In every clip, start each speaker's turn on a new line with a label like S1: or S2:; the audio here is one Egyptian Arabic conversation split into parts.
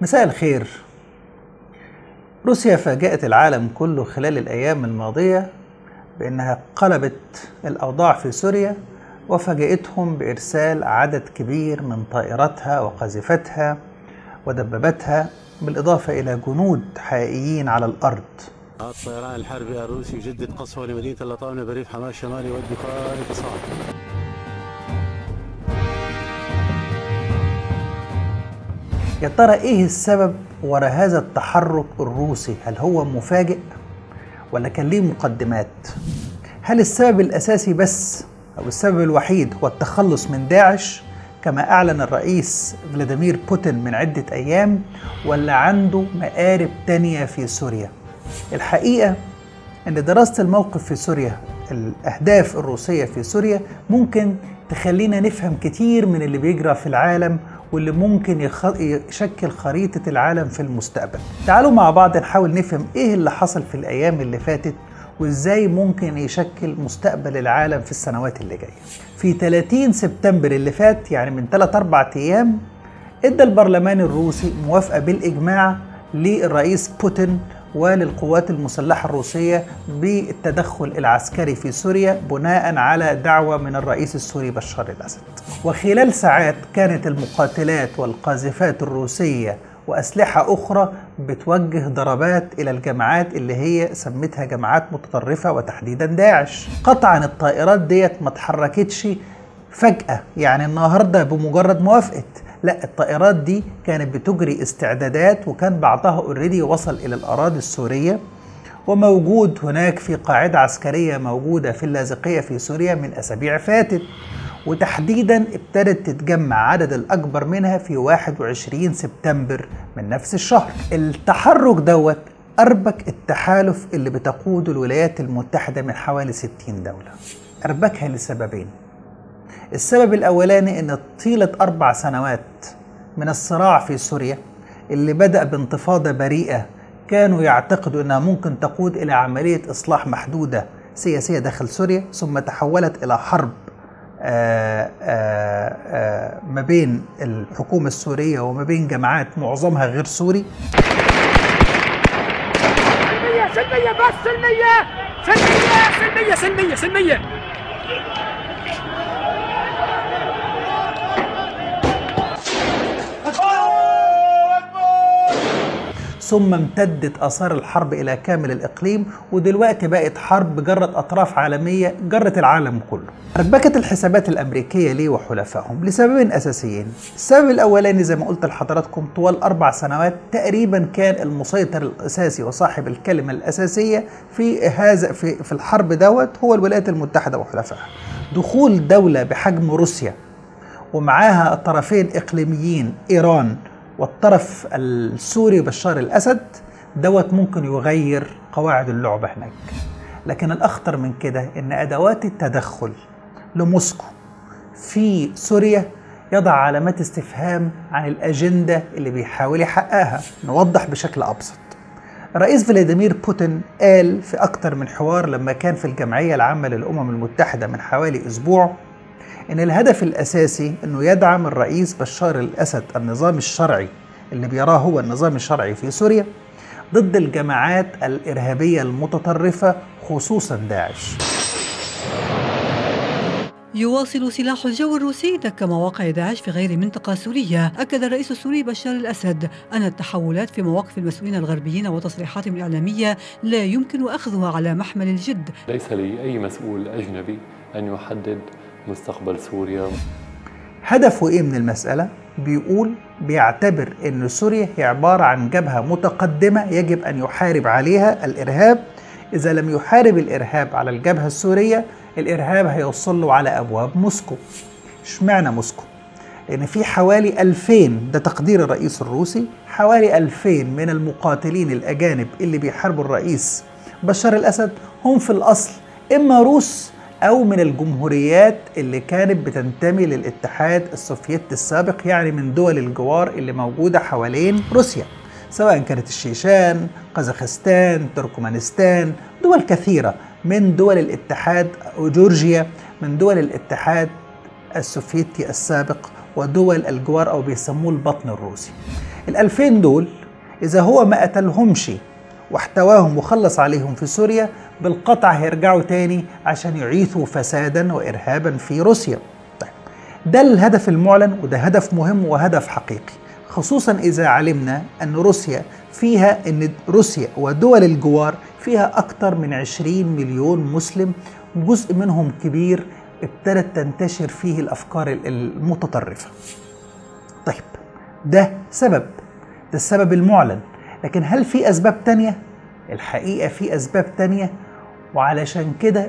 S1: مساء الخير روسيا فاجأت العالم كله خلال الأيام الماضية بأنها قلبت الأوضاع في سوريا وفاجأتهم بإرسال عدد كبير من طائراتها وقاذفتها ودباباتها بالإضافة إلى جنود حقيقيين على الأرض
S2: الطيران الحربي الروسي يجدد قصفه لمدينة اللطامنة بريف حماة الشمالي يودي خارج صعب
S1: يا ترى إيه السبب وراء هذا التحرك الروسي هل هو مفاجئ ولا كان ليه مقدمات هل السبب الأساسي بس أو السبب الوحيد هو التخلص من داعش كما أعلن الرئيس فلاديمير بوتين من عدة أيام ولا عنده مآرب تانية في سوريا الحقيقة أن دراسة الموقف في سوريا الأهداف الروسية في سوريا ممكن تخلينا نفهم كتير من اللي بيجرى في العالم واللي ممكن يخ... يشكل خريطة العالم في المستقبل تعالوا مع بعض نحاول نفهم إيه اللي حصل في الأيام اللي فاتت وإزاي ممكن يشكل مستقبل العالم في السنوات اللي جاية في 30 سبتمبر اللي فات يعني من 3 4 أيام ادى البرلمان الروسي موافقة بالإجماع للرئيس بوتين وللقوات المسلحة الروسية بالتدخل العسكري في سوريا بناء على دعوة من الرئيس السوري بشار الأسد وخلال ساعات كانت المقاتلات والقاذفات الروسية وأسلحة أخرى بتوجه ضربات إلى الجماعات اللي هي سمتها جماعات متطرفة وتحديدا داعش قطعا الطائرات ديت ما اتحركتش فجأة يعني النهاردة بمجرد موافقة لا الطائرات دي كانت بتجري استعدادات وكان بعضها اوريدي وصل الى الاراضي السوريه وموجود هناك في قاعده عسكريه موجوده في اللاذقيه في سوريا من اسابيع فاتت وتحديدا ابتدت تتجمع عدد الاكبر منها في 21 سبتمبر من نفس الشهر التحرك دوت اربك التحالف اللي بتقوده الولايات المتحده من حوالي 60 دوله اربكها لسببين السبب الأولاني أن طيلة أربع سنوات من الصراع في سوريا اللي بدأ بانتفاضة بريئة كانوا يعتقدوا أنها ممكن تقود إلى عملية إصلاح محدودة سياسية داخل سوريا ثم تحولت إلى حرب آآ آآ ما بين الحكومة السورية وما بين جماعات معظمها غير سوري
S3: سلمية سلمية بس سلمية سلمية سلمية سلمية سلمية
S1: ثم امتدت اثار الحرب الى كامل الاقليم ودلوقتي بقت حرب جرت اطراف عالميه جرت العالم كله. ربكت الحسابات الامريكيه ليه وحلفائهم لسببين اساسيين. السبب الاولاني زي ما قلت لحضراتكم طوال اربع سنوات تقريبا كان المسيطر الاساسي وصاحب الكلمه الاساسيه في هذا في, في الحرب دوت هو الولايات المتحده وحلفائها. دخول دوله بحجم روسيا ومعاها طرفين اقليميين ايران والطرف السوري بشار الاسد دوت ممكن يغير قواعد اللعبه هناك لكن الاخطر من كده ان ادوات التدخل لموسكو في سوريا يضع علامات استفهام عن الاجنده اللي بيحاول يحققها نوضح بشكل ابسط الرئيس فلاديمير بوتين قال في اكتر من حوار لما كان في الجمعيه العامه للامم المتحده من حوالي اسبوع ان الهدف الاساسي انه يدعم الرئيس بشار الاسد النظام الشرعي اللي بيراه هو النظام الشرعي في سوريا ضد الجماعات الارهابيه المتطرفه خصوصا داعش.
S4: يواصل سلاح الجو الروسي دك مواقع داعش في غير منطقة سورية أكد الرئيس السوري بشار الأسد أن التحولات في مواقف المسؤولين الغربيين وتصريحاتهم الإعلامية لا يمكن أخذها على محمل الجد
S5: ليس لأي مسؤول أجنبي أن يحدد مستقبل سوريا
S1: هدفه ايه من المسألة؟ بيقول بيعتبر ان سوريا هي عبارة عن جبهة متقدمة يجب ان يحارب عليها الارهاب اذا لم يحارب الارهاب على الجبهة السورية الارهاب هيوصل له على ابواب موسكو اشمعنى موسكو؟ لان في حوالي 2000 ده تقدير الرئيس الروسي حوالي 2000 من المقاتلين الاجانب اللي بيحاربوا الرئيس بشار الاسد هم في الاصل اما روس أو من الجمهوريات اللي كانت بتنتمي للاتحاد السوفيتي السابق يعني من دول الجوار اللي موجودة حوالين روسيا سواء كانت الشيشان، قزاخستان، تركمانستان، دول كثيرة من دول الاتحاد وجورجيا من دول الاتحاد السوفيتي السابق ودول الجوار أو بيسموه البطن الروسي الألفين دول إذا هو ما قتلهمش واحتواهم وخلص عليهم في سوريا بالقطع هيرجعوا تاني عشان يعيثوا فسادا وإرهابا في روسيا طيب ده الهدف المعلن وده هدف مهم وهدف حقيقي خصوصا إذا علمنا أن روسيا فيها أن روسيا ودول الجوار فيها أكثر من 20 مليون مسلم جزء منهم كبير ابتدت تنتشر فيه الأفكار المتطرفة طيب ده سبب ده السبب المعلن لكن هل في أسباب تانية؟ الحقيقة في أسباب تانية وعلشان كده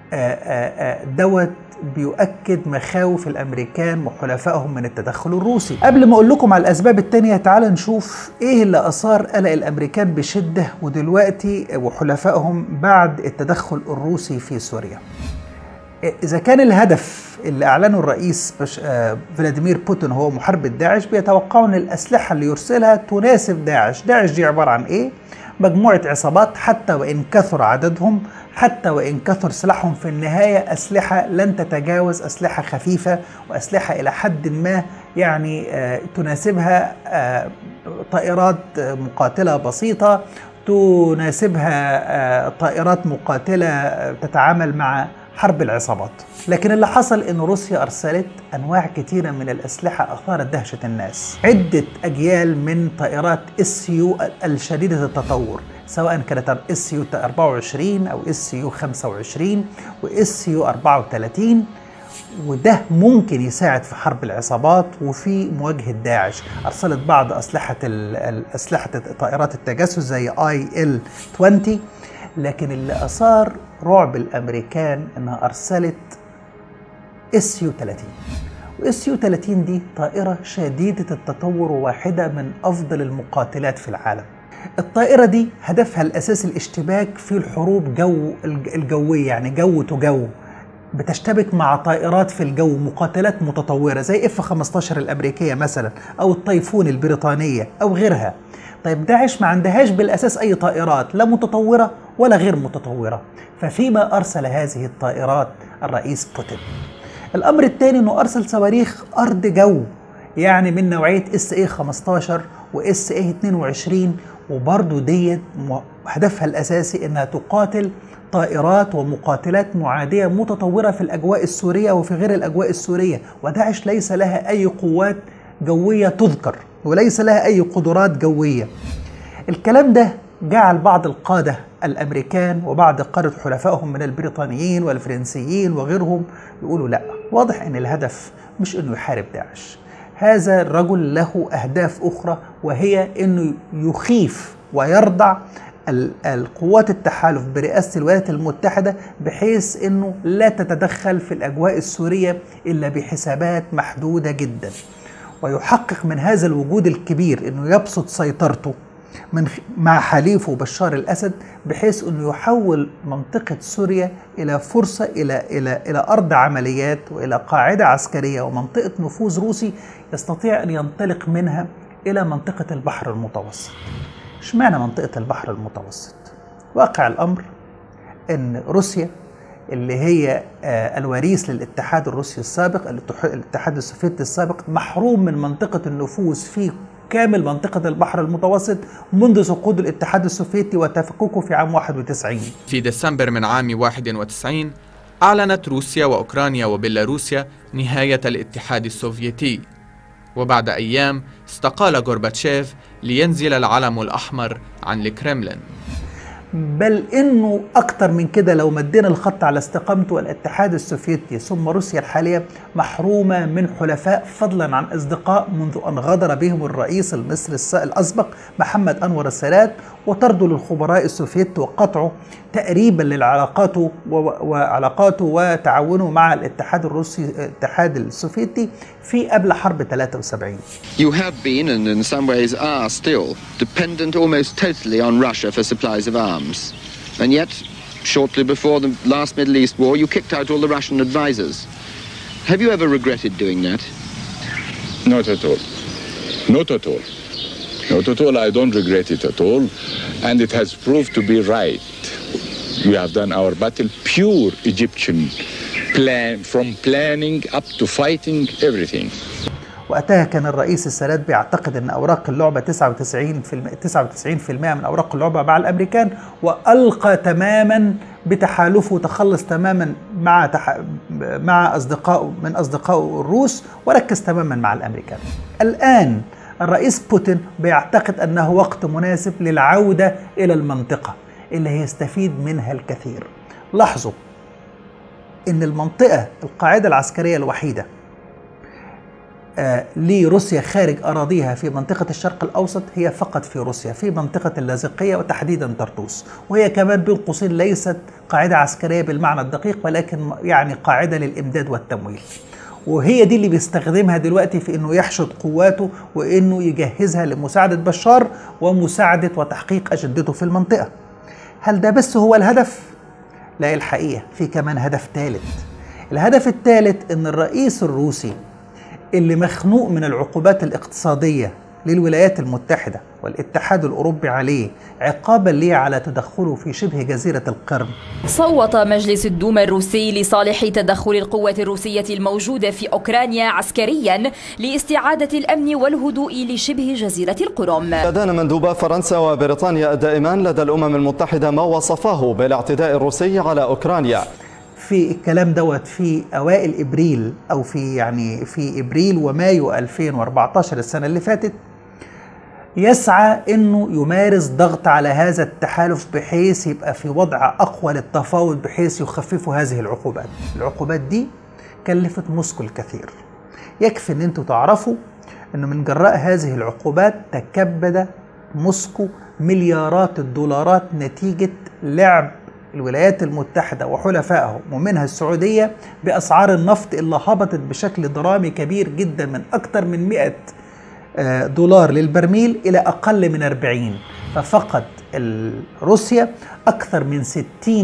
S1: دوت بيؤكد مخاوف الامريكان وحلفائهم من التدخل الروسي قبل ما اقول لكم على الاسباب التانية تعال نشوف ايه اللي اثار قلق الامريكان بشدة ودلوقتي وحلفائهم بعد التدخل الروسي في سوريا اذا كان الهدف اللي اعلنه الرئيس بش... آه فلاديمير بوتين هو محاربة داعش بيتوقعوا ان الاسلحة اللي يرسلها تناسب داعش داعش دي عبارة عن ايه مجموعة عصابات حتى وإن كثر عددهم حتى وإن كثر سلاحهم في النهاية أسلحة لن تتجاوز أسلحة خفيفة وأسلحة إلى حد ما يعني آه تناسبها آه طائرات مقاتلة بسيطة تناسبها آه طائرات مقاتلة تتعامل مع حرب العصابات لكن اللي حصل ان روسيا ارسلت انواع كثيره من الاسلحه اثارت دهشه الناس عده اجيال من طائرات اس يو الشديده التطور سواء كانت اس يو 24 او اس يو 25 واس يو 34 وده ممكن يساعد في حرب العصابات وفي مواجهه داعش ارسلت بعض اسلحه الاسلحه طائرات التجسس زي اي ال 20 لكن اللي اثار رعب الامريكان انها ارسلت اس يو 30 واس يو 30 دي طائره شديده التطور وواحده من افضل المقاتلات في العالم الطائره دي هدفها الاساسي الاشتباك في الحروب جو الجويه يعني جو تو جو بتشتبك مع طائرات في الجو مقاتلات متطوره زي اف 15 الامريكيه مثلا او الطيفون البريطانيه او غيرها طيب داعش ما عندهاش بالاساس اي طائرات لا متطوره ولا غير متطوره ففيما ارسل هذه الطائرات الرئيس بوتين الامر الثاني انه ارسل صواريخ ارض جو يعني من نوعيه اس اي 15 واس اي 22 وبرضه ديت هدفها الاساسي انها تقاتل طائرات ومقاتلات معاديه متطوره في الاجواء السوريه وفي غير الاجواء السوريه وداعش ليس لها اي قوات جويه تذكر وليس لها اي قدرات جويه الكلام ده جعل بعض القاده الامريكان وبعض قاده حلفائهم من البريطانيين والفرنسيين وغيرهم يقولوا لا واضح ان الهدف مش انه يحارب داعش هذا الرجل له اهداف اخرى وهي انه يخيف ويرضع القوات التحالف برئاسه الولايات المتحده بحيث انه لا تتدخل في الاجواء السوريه الا بحسابات محدوده جدا ويحقق من هذا الوجود الكبير انه يبسط سيطرته من مع حليفه بشار الاسد بحيث انه يحول منطقه سوريا الى فرصه الى الى الى ارض عمليات والى قاعده عسكريه ومنطقه نفوذ روسي يستطيع ان ينطلق منها الى منطقه البحر المتوسط. اشمعنى منطقه البحر المتوسط؟ واقع الامر ان روسيا اللي هي الوريث للاتحاد الروسي السابق الاتحاد السوفيتي السابق محروم من منطقه النفوذ في كامل منطقة البحر المتوسط منذ سقوط الاتحاد السوفيتي وتفككه في عام 91
S6: في ديسمبر من عام 91 أعلنت روسيا وأوكرانيا وبيلاروسيا نهاية الاتحاد السوفيتي وبعد أيام استقال غورباتشيف لينزل العلم الأحمر عن الكرملين
S1: بل انه اكتر من كده لو مدينا الخط على استقامته الاتحاد السوفيتي ثم روسيا الحاليه محرومه من حلفاء فضلا عن اصدقاء منذ ان غادر بهم الرئيس المصري الاسبق محمد انور السادات وطرده للخبراء السوفيت وقطعه تقريبا للعلاقاته وعلاقاته وتعاونه مع الاتحاد الروسي الاتحاد السوفيتي في قبل حرب 73
S7: You have been and in some ways are still dependent almost totally on Russia for supplies of arms. And yet, shortly before the last Middle East war, you kicked out all the Russian advisors. Have you ever regretted doing that?
S8: Not at all. Not at all. Not at all. I don't regret it at all. And it has proved to be right. We have done our battle pure Egyptian plan, from planning up to fighting, everything.
S1: وقتها كان الرئيس السادات بيعتقد ان اوراق اللعبه 99 99% من اوراق اللعبه مع الامريكان والقى تماما بتحالفه وتخلص تماما مع تح... مع اصدقائه من اصدقائه الروس وركز تماما مع الامريكان. الان الرئيس بوتين بيعتقد انه وقت مناسب للعوده الى المنطقه اللي هيستفيد منها الكثير. لاحظوا ان المنطقه القاعده العسكريه الوحيده آه لروسيا خارج اراضيها في منطقه الشرق الاوسط هي فقط في روسيا في منطقه اللاذقيه وتحديدا طرطوس وهي كمان بين قوسين ليست قاعده عسكريه بالمعنى الدقيق ولكن يعني قاعده للامداد والتمويل وهي دي اللي بيستخدمها دلوقتي في انه يحشد قواته وانه يجهزها لمساعده بشار ومساعده وتحقيق اجندته في المنطقه هل ده بس هو الهدف لا الحقيقه في كمان هدف ثالث الهدف الثالث ان الرئيس الروسي اللي مخنوق من العقوبات الاقتصاديه للولايات المتحده والاتحاد الاوروبي عليه عقابا ليه على تدخله في شبه جزيره القرم.
S9: صوت مجلس الدوما الروسي لصالح تدخل القوات الروسيه الموجوده في اوكرانيا عسكريا لاستعاده الامن والهدوء لشبه جزيره القرم.
S10: لدينا مندوبا فرنسا وبريطانيا الدائمان لدى الامم المتحده ما وصفاه بالاعتداء الروسي على اوكرانيا.
S1: في الكلام دوت في اوائل ابريل او في يعني في ابريل ومايو 2014 السنه اللي فاتت يسعى انه يمارس ضغط على هذا التحالف بحيث يبقى في وضع اقوى للتفاوض بحيث يخففوا هذه العقوبات. العقوبات دي كلفت موسكو الكثير. يكفي ان انتم تعرفوا انه من جراء هذه العقوبات تكبد موسكو مليارات الدولارات نتيجه لعب الولايات المتحدة وحلفائهم ومنها السعودية بأسعار النفط اللي هبطت بشكل درامي كبير جدا من أكثر من 100 دولار للبرميل إلى أقل من 40 ففقد روسيا أكثر من 60%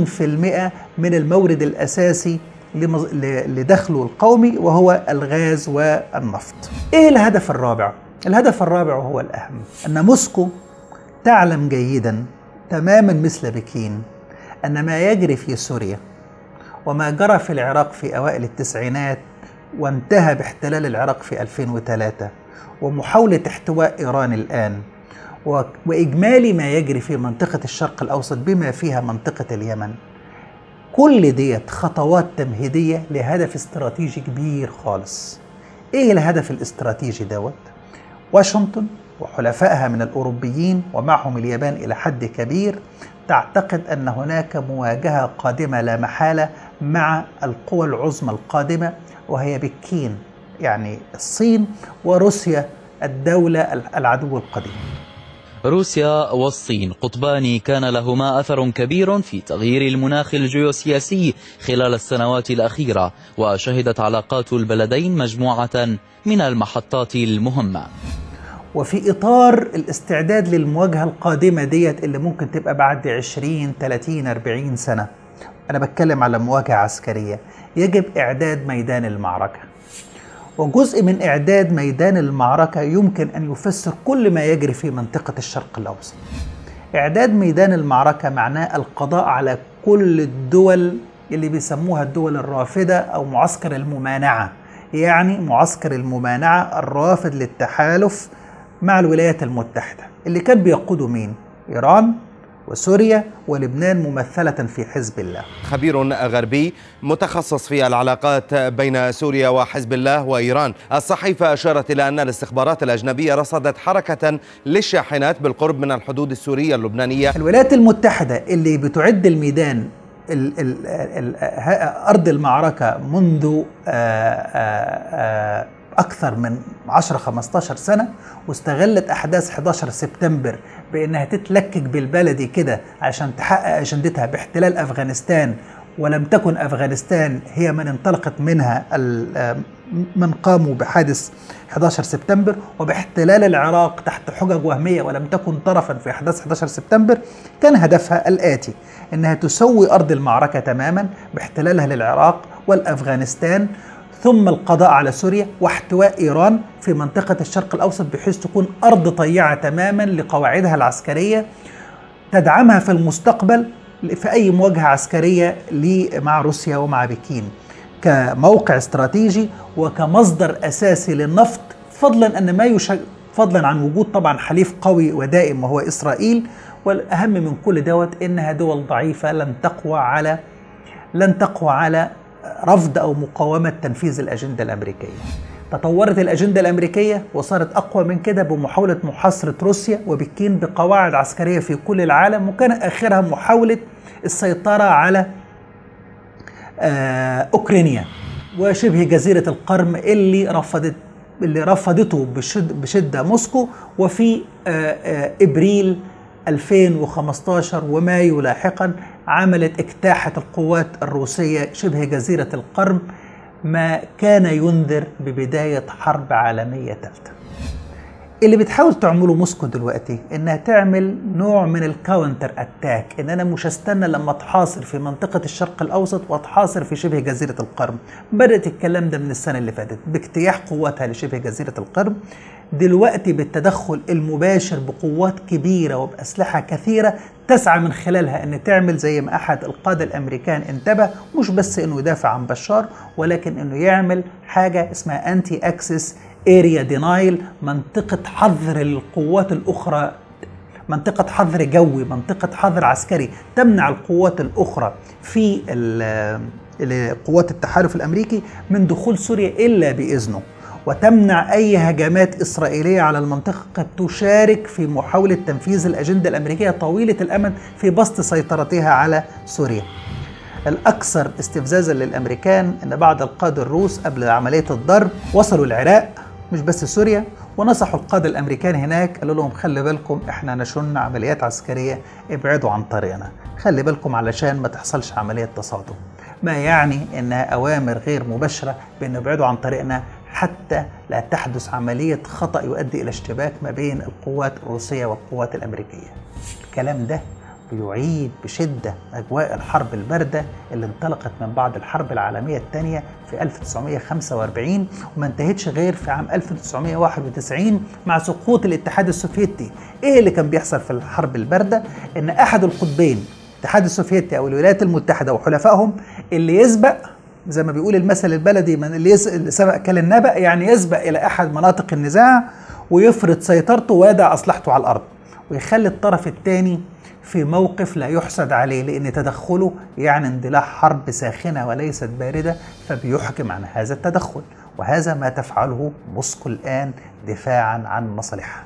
S1: من المورد الأساسي لدخله القومي وهو الغاز والنفط إيه الهدف الرابع؟ الهدف الرابع وهو الأهم أن موسكو تعلم جيدا تماما مثل بكين أن ما يجري في سوريا وما جرى في العراق في أوائل التسعينات وانتهى باحتلال العراق في 2003 ومحاولة احتواء إيران الآن وإجمالي ما يجري في منطقة الشرق الأوسط بما فيها منطقة اليمن كل ديت خطوات تمهيدية لهدف استراتيجي كبير خالص إيه الهدف الاستراتيجي دوت؟ واشنطن وحلفائها من الأوروبيين ومعهم اليابان إلى حد كبير تعتقد أن هناك مواجهة قادمة لا محالة مع القوى العظمى القادمة وهي بكين يعني الصين وروسيا الدولة العدو القديم
S11: روسيا والصين قطبان كان لهما أثر كبير في تغيير المناخ الجيوسياسي خلال السنوات الأخيرة وشهدت علاقات البلدين مجموعة من المحطات المهمة
S1: وفي إطار الاستعداد للمواجهة القادمة ديت اللي ممكن تبقى بعد 20 30 40 سنة أنا بتكلم على مواجهة عسكرية يجب إعداد ميدان المعركة وجزء من إعداد ميدان المعركة يمكن أن يفسر كل ما يجري في منطقة الشرق الأوسط إعداد ميدان المعركة معناه القضاء على كل الدول اللي بيسموها الدول الرافدة أو معسكر الممانعة يعني معسكر الممانعة الرافض للتحالف مع الولايات المتحدة اللي كان بيقوده مين؟ إيران وسوريا ولبنان ممثلة في حزب الله
S12: خبير غربي متخصص في العلاقات بين سوريا وحزب الله وإيران الصحيفة أشارت إلى أن الاستخبارات الأجنبية رصدت حركة للشاحنات بالقرب من الحدود السورية اللبنانية
S1: الولايات المتحدة اللي بتعد الميدان ال ال ال أرض المعركة منذ آآ آآ أكثر من 10 15 سنة واستغلت أحداث 11 سبتمبر بأنها تتلكك بالبلدي كده عشان تحقق أجندتها باحتلال أفغانستان ولم تكن أفغانستان هي من انطلقت منها من قاموا بحادث 11 سبتمبر وباحتلال العراق تحت حجج وهمية ولم تكن طرفا في أحداث 11 سبتمبر كان هدفها الآتي أنها تسوي أرض المعركة تماما باحتلالها للعراق والأفغانستان ثم القضاء على سوريا واحتواء ايران في منطقه الشرق الاوسط بحيث تكون ارض طيعه تماما لقواعدها العسكريه تدعمها في المستقبل في اي مواجهه عسكريه مع روسيا ومع بكين كموقع استراتيجي وكمصدر اساسي للنفط فضلا أن ما يشج... فضلا عن وجود طبعا حليف قوي ودائم وهو إسرائيل والأهم من كل دوت إنها دول ضعيفة لن تقوى على لن تقوى على رفض أو مقاومة تنفيذ الأجندة الأمريكية تطورت الأجندة الأمريكية وصارت أقوى من كده بمحاولة محاصرة روسيا وبكين بقواعد عسكرية في كل العالم وكان آخرها محاولة السيطرة على آه أوكرانيا وشبه جزيرة القرم اللي رفضت اللي رفضته بشد بشدة موسكو وفي آه آه إبريل 2015 ومايو لاحقا عملت اجتاحت القوات الروسية شبه جزيرة القرم ما كان ينذر ببداية حرب عالمية ثالثة اللي بتحاول تعمله موسكو دلوقتي انها تعمل نوع من الكاونتر اتاك ان انا مش هستنى لما اتحاصر في منطقة الشرق الاوسط واتحاصر في شبه جزيرة القرم بدأت الكلام ده من السنة اللي فاتت باجتياح قواتها لشبه جزيرة القرم دلوقتي بالتدخل المباشر بقوات كبيرة وبأسلحة كثيرة تسعى من خلالها أن تعمل زي ما أحد القادة الأمريكان انتبه مش بس أنه يدافع عن بشار ولكن أنه يعمل حاجة اسمها أنتي أكسس اريا دينايل منطقة حظر القوات الأخرى منطقة حظر جوي منطقة حظر عسكري تمنع القوات الأخرى في قوات التحالف الأمريكي من دخول سوريا إلا بإذنه وتمنع أي هجمات إسرائيلية على المنطقة قد تشارك في محاولة تنفيذ الأجندة الأمريكية طويلة الأمد في بسط سيطرتها على سوريا الأكثر استفزازا للأمريكان أن بعض القادة الروس قبل عملية الضرب وصلوا العراق مش بس سوريا ونصحوا القادة الأمريكان هناك قالوا لهم خلي بالكم إحنا نشن عمليات عسكرية ابعدوا عن طريقنا خلي بالكم علشان ما تحصلش عملية تصادم ما يعني إنها أوامر غير مباشرة بأن ابعدوا عن طريقنا حتى لا تحدث عملية خطأ يؤدي إلى اشتباك ما بين القوات الروسية والقوات الأمريكية الكلام ده بيعيد بشدة أجواء الحرب الباردة اللي انطلقت من بعد الحرب العالمية الثانية في 1945 وما انتهتش غير في عام 1991 مع سقوط الاتحاد السوفيتي ايه اللي كان بيحصل في الحرب الباردة ان احد القطبين الاتحاد السوفيتي او الولايات المتحدة وحلفائهم اللي يسبق زي ما بيقول المثل البلدي من اللي, يس... اللي سبق كل النبأ يعني يسبق الى احد مناطق النزاع ويفرض سيطرته ويدع اصلحته على الارض ويخلي الطرف الثاني في موقف لا يحسد عليه لأن تدخله يعني اندلاع حرب ساخنة وليست باردة فبيحكم عن هذا التدخل وهذا ما تفعله موسكو الآن دفاعا عن مصالحها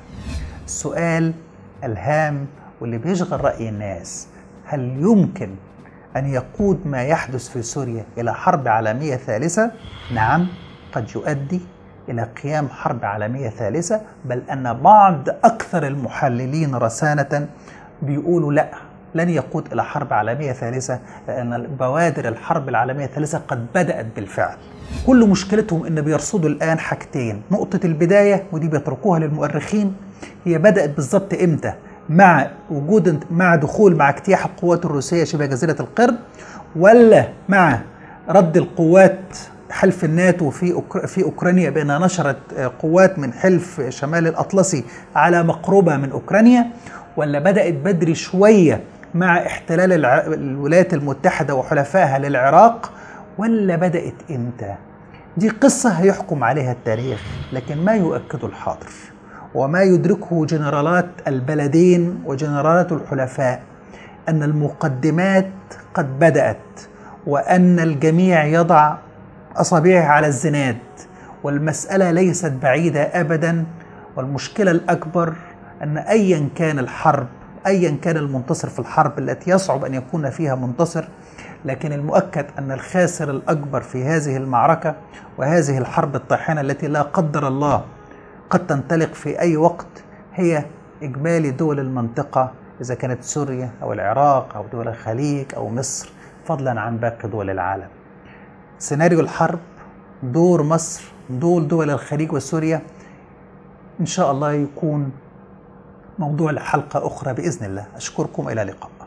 S1: السؤال الهام واللي بيشغل رأي الناس هل يمكن أن يقود ما يحدث في سوريا إلى حرب عالمية ثالثة؟ نعم قد يؤدي إلى قيام حرب عالمية ثالثة بل أن بعض أكثر المحللين رسانة بيقولوا لا لن يقود إلى حرب عالمية ثالثة لأن بوادر الحرب العالمية الثالثة قد بدأت بالفعل كل مشكلتهم إن بيرصدوا الآن حاجتين نقطة البداية ودي بيتركوها للمؤرخين هي بدأت بالظبط إمتى مع وجود مع دخول مع اجتياح القوات الروسية شبه جزيرة القرم ولا مع رد القوات حلف الناتو في أوكر... في اوكرانيا بانها نشرت قوات من حلف شمال الاطلسي على مقربه من اوكرانيا ولا بدات بدري شويه مع احتلال الع... الولايات المتحده وحلفائها للعراق ولا بدات امتى؟ دي قصه هيحكم عليها التاريخ لكن ما يؤكده الحاضر وما يدركه جنرالات البلدين وجنرالات الحلفاء ان المقدمات قد بدات وان الجميع يضع أصابعه على الزناد والمسألة ليست بعيدة أبدا والمشكلة الأكبر أن أيا كان الحرب أيا كان المنتصر في الحرب التي يصعب أن يكون فيها منتصر لكن المؤكد أن الخاسر الأكبر في هذه المعركة وهذه الحرب الطاحنة التي لا قدر الله قد تنطلق في أي وقت هي إجمالي دول المنطقة إذا كانت سوريا أو العراق أو دول الخليج أو مصر فضلا عن باقي دول العالم سيناريو الحرب دور مصر دور دول الخليج وسوريا إن شاء الله يكون موضوع لحلقة أخرى بإذن الله أشكركم إلى اللقاء